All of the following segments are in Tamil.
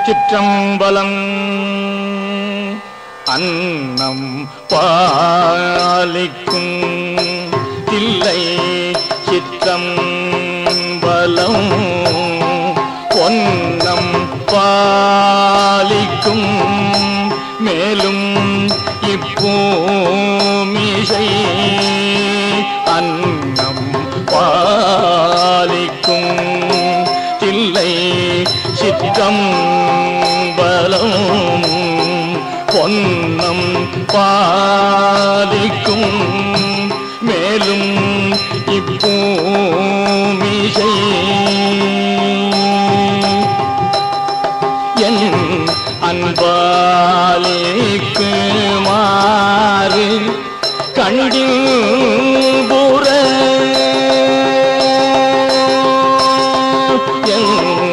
சிற்றம்பலம் அன்னம் பாலிக்கும் தில்லை சிற்றம்பலம் பொன்னம் பாலிக்கும் மேலும் இப்பூமிசை அன்னம் பாலிக்கும் தில்லை சிற்றம்பலம் பொன்னம் பாலிக்கும் மேலும் இப்பூமிசை என் அன்பாலிக்கு மாறு கண்டில் புற என்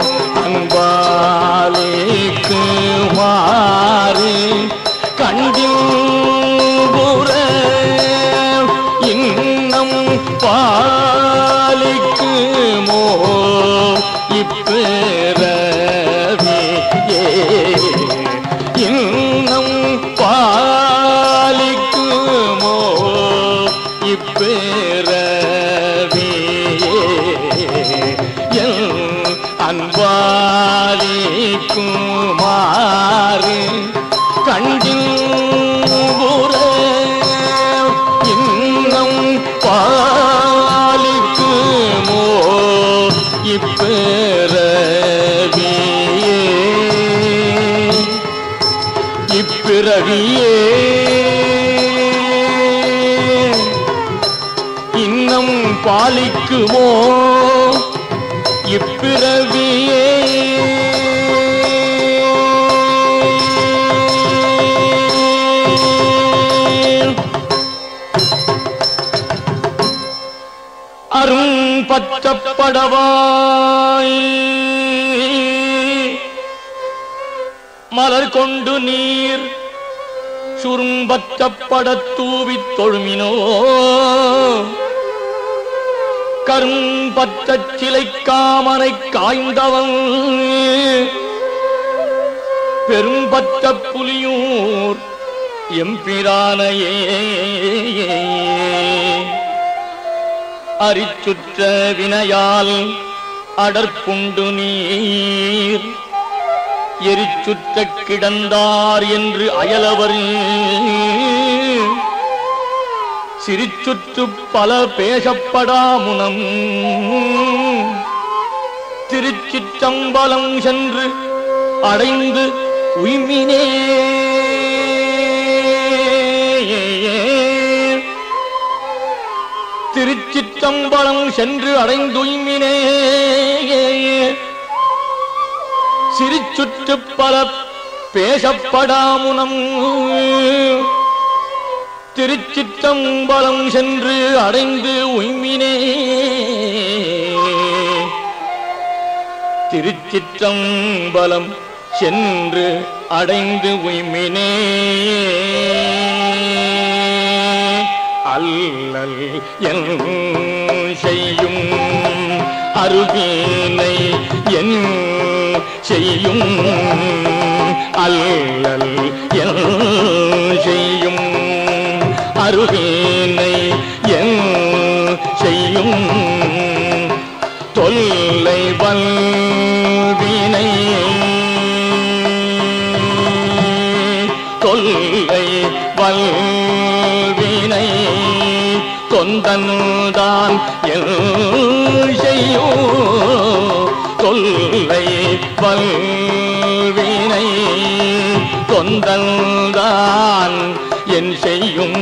அன்பாலிக்கு மாறு கண்டில் புற இன்னம் பாலிக்குமோ இப்பிறவியே இன்னும் பாலிக்குமோ இப்பிறவியே என் அன்பாலிக்குமாறு கண்டில் புற இன்னும் பாலிக்குமோ இப்பிறவியே இப்பிறவியே இன்னும் பாலிக்குமோ இப்பிறவியே அரும் பச்சப்படவாய் மலர் கொண்டு நீர் சுரும்பச்சப்படத் தூவித் தொழுமினோ கரும்பச்சச் சிலை காமனை காய்ந்தவன் பெரும்பச்ச புலியூர் எம்பிரானையே அரிச்சுற்ற வினையால் அடற்புண்டு நீர் எரிச்சுற்ற கிடந்தார் என்று அயலவர் சிரிச்சுற்று பல பேசப்படாமுனம் திருச்சிற்றம்பலம் சென்று அடைந்து உய்மினே திருச்சிற்றம்பலம் சென்று அடைந்துய்மினே சிரிச்சுற்று பல பேசப்படாமுனம் திருச்சிற்றம்பலம் சென்று அடைந்து உய்மினே திருச்சிற்றம்பலம் சென்று அடைந்து உய்மினே அல்லல் என் செய்யும் அருகேனை என் செய்யும் அல்லல் என் செய்யும் அருகேனை என் செய்யும் தொல்லை வல்வினை தொல்லை வல்வினை தொந்தன்தான் எல் செய்யோ தொல்லை வல்வினை தொந்தன்தான் என் செய்யும்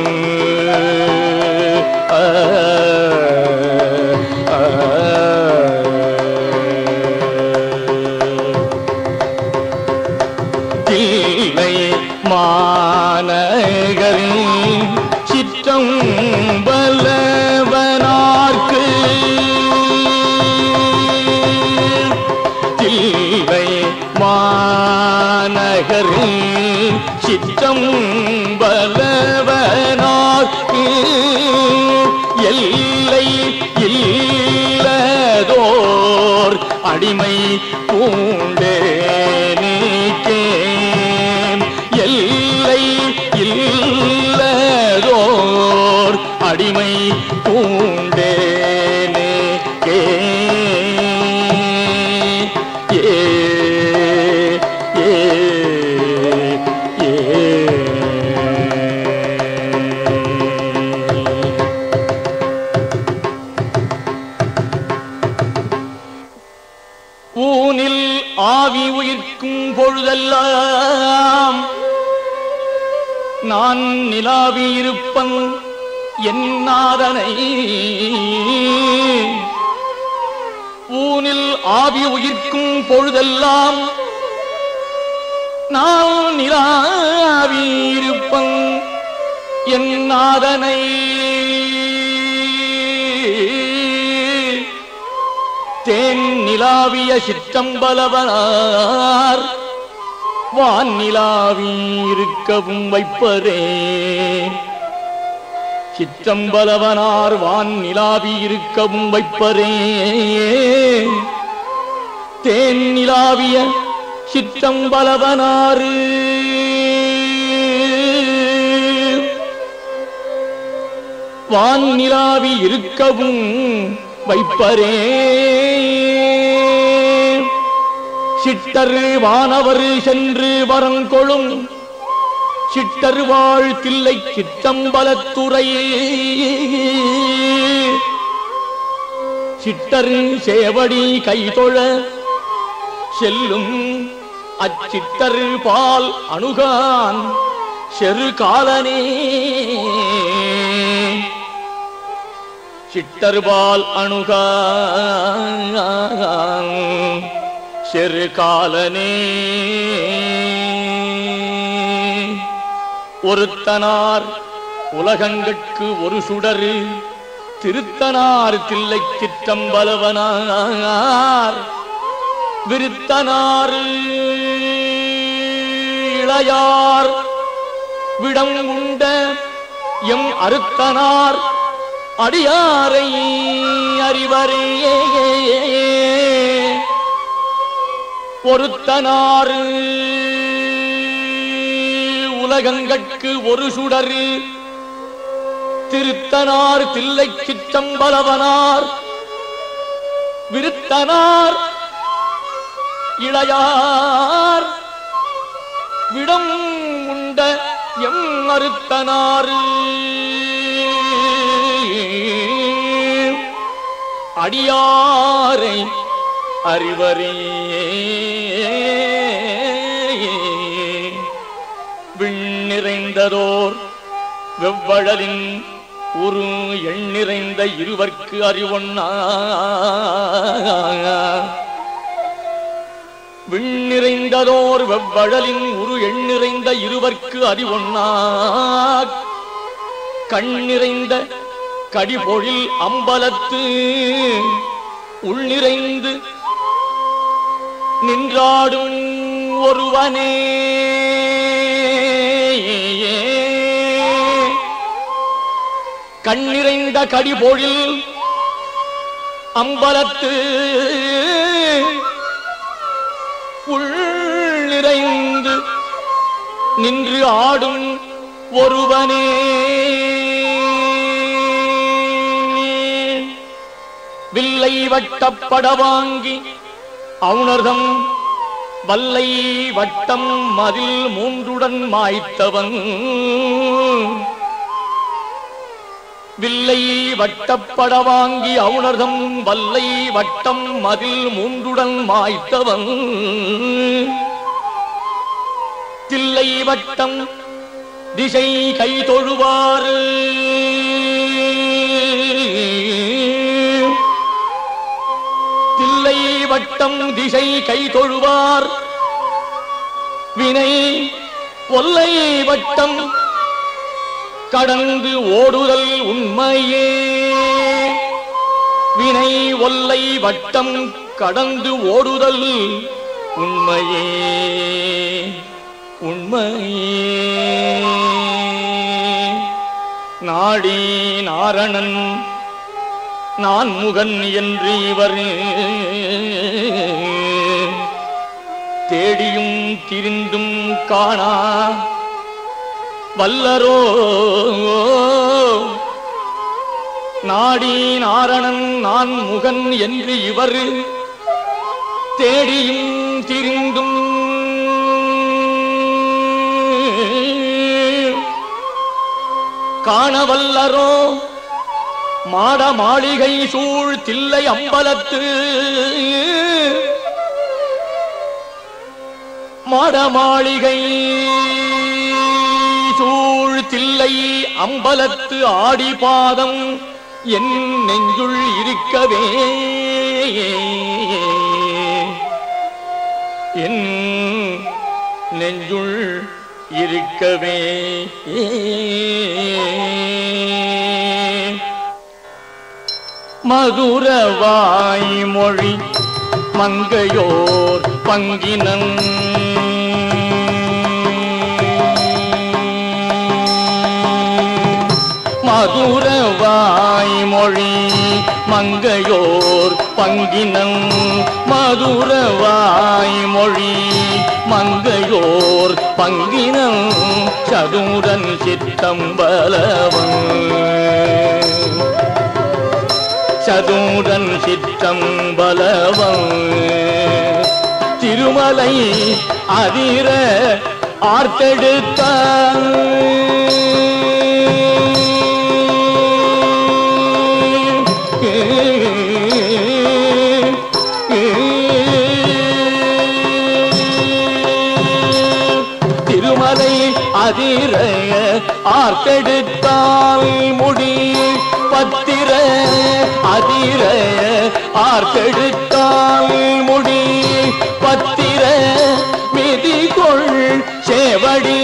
ஆ, ஆ, தில்லை மாநகரில் சிற்றம் பலவனார்க்கு தில்லை மாநகரில் சிற்றம் பலவனார்க்கு எல்லை இல்லதோர் அடிமை பூண்டேனே பொழுதெல்லாம் நான் நிலாவி இருப்பன் என் நாதனை ஊனில் ஆவி உயிர்க்கும் பொழுதெல்லாம் நான் நிலாவி இருப்பன் என் நாதனை தேன் நிலாவிய சிற்றம்பலவனார் வான் நிலாவி இருக்கவும் வைப்பரே சிற்றம்பலவனார் வான் நிலாவி இருக்கவும் வைப்பரே தேன் நிலாவிய சிற்றம்பலவனாறு வான் நிலாவி இருக்கவும் வைப்பரே சிட்டர் வானவர் சென்று வரங்கொளும் சிட்டர் வாழ் தில்லை சிற்றம்பலத்துறையே சிட்டர் சேவடி கைதொழ செல்லும் அச்சிட்டர் பால் அணுகான் செரு காலனே சிட்டர்பால் அணுகான் செரு காலனே ஒருத்தனார் உலகங்கட்கு ஒரு சுடரு திருத்தனார் தில்லை சிற்றம்பலவனார் விருத்தனார் இளையார் விடம் உண்ட எம் அறுத்தனார் அடியாரை அறிவரே ஒருத்தனாறு உலகங்கட்கு ஒரு சுடரு திருத்தனார் தில்லை சிற்றம்பலவனார் விருத்தனார் இளையார் விடம் உண்ட எம் மறுத்தனாறு அடியாரை அறிவரே விண்ணிறைந்ததோர் வெவ்வழலின் ஒரு எண்ணிறைந்த இருவர்க்கு அறிவொன்னா விண்ணிறைந்ததோர் வெவ்வழலின் உரு எண்ணிறைந்த இருவர்க்கு அறிவொன்னா கண்ணிறைந்த கடிபொழில் அம்பலத்து உள்நிறைந்து நின்றாடும் ஒருவனே கண்ணிறைந்த கடிபொழில் அம்பலத்து உள்நிறைந்து நின்று ஆடும் ஒருவனே வில்லை வட்டப்பட வாங்கி அவுணர்தம் வல்லை வட்டம் மதில் மூன்றுடன் மாய்த்தவன் வில்லை வட்டப்பட வாங்கி அவுணர்தம் வல்லை வட்டம் மதில் மூன்றுடன் மாய்த்தவன் தில்லை வட்டம் திசை கை தொழுவாறு தில்லை வட்டம் திசை கை தொழுவார் வினை ஒல்லை வட்டம் கடந்து ஓடுதல் உண்மையே வினை ஒல்லை வட்டம் கடந்து ஓடுதல் உண்மையே உண்மையே நாடி நாரணன் நான் முகன் என்று இவர் தேடியும் திரிந்தும் காணா வல்லரோ நாடி நாரணன் நான் முகன் என்று இவர் தேடியும் திரிந்தும் காணவல்லரோ மாட மாளிகை சூழ் தில்லை அம்பலத்து மாடமாளிகை சூழ் தில்லை அம்பலத்து ஆடி பாதம் என் நெஞ்சுள் இருக்கவே என் நெஞ்சுள் இருக்கவே மதுரவாய் மொழி மங்கையோர் பங்கினன் மதுரவாய் மொழி மங்கையோர் பங்கினன் மதுரவாய் மொழி மங்கையோர் பங்கினன் சதுரன் சித்தம்பலவன் சதுரன் சிற்றம்பலவம் திருமலை அதிர ஆர்த்தெடுத்த திருமலை அதிர ஆர்த்தெடுத்தால் முடி பத்திர அதிர ஆர்த்தெடுத்தால் முடி பத்திர மிதி கொள் சேவடி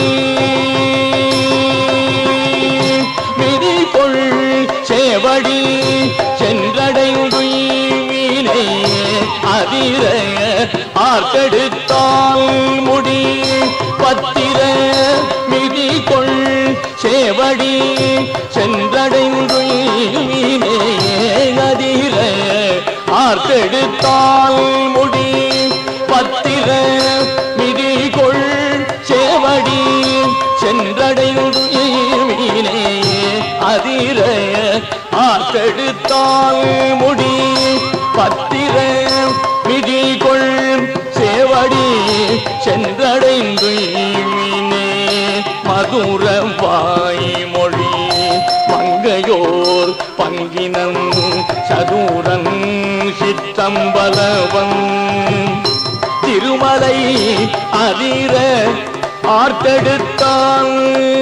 மிதி கொள் சேவடி சென்றடைந்து வீணை அதிர ஆர்த்தெடுத்தால் முடி பத்திர மிதி கொள் சேவடி சென்றடைந்து வீணே அதிர ஆர்த்தெடுத்தால் முடி பத்திர மிதி கொள் சேவடி சென்றடைந்து வீணே அதிர ஆர்த்தெடுத்தால் முடி பத்திர மிதி கொள் சேவடி சென்றடைந்து வீணே மதுர வாய் மொழி மங்கையோர் பங்கினம் சதுரன் சித்தம்பலவன் திருமலை அதிர ஆர்த்தெடுத்தான்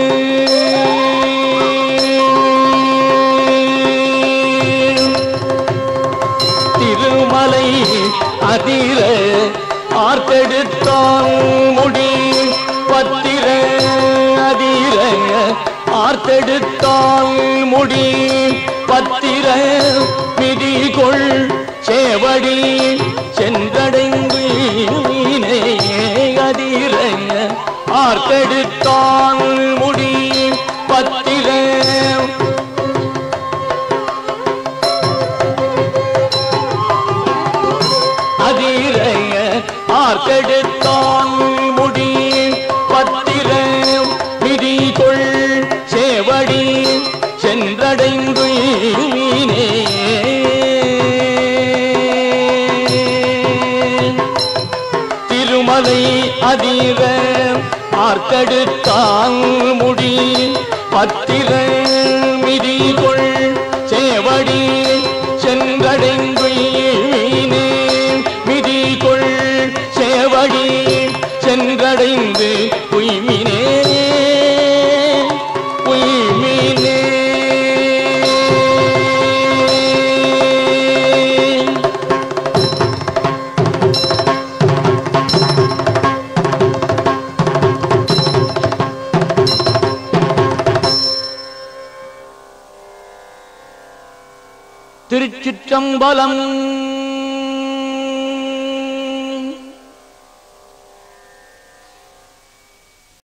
திருமலை அதிர ஆர்த்தெடுத்தான் முடி பத்திர அதிர ஆர்த்தெடுத்தான் முடி பத்திர மிதி கொள் சேவடி சென்றடைந்து வீணே அதிர ஆர்த்தெடுத்தான் முடி பத்திர அதிர ஆர்த்தெடுத்தான் முடி பத்திர மிதி கொள் சேவடி சென்றடைந்து வீணே திருமலை அதிர ஆர்த்தெடுத்தான் முடி பத்திர மிதி கொள் சேவடி சென்றடைந்து வீணே மிதி கொள் சேவடி சென்றடைந்து உய்மினே உய்மினே திருச்சிற்றம்பலம்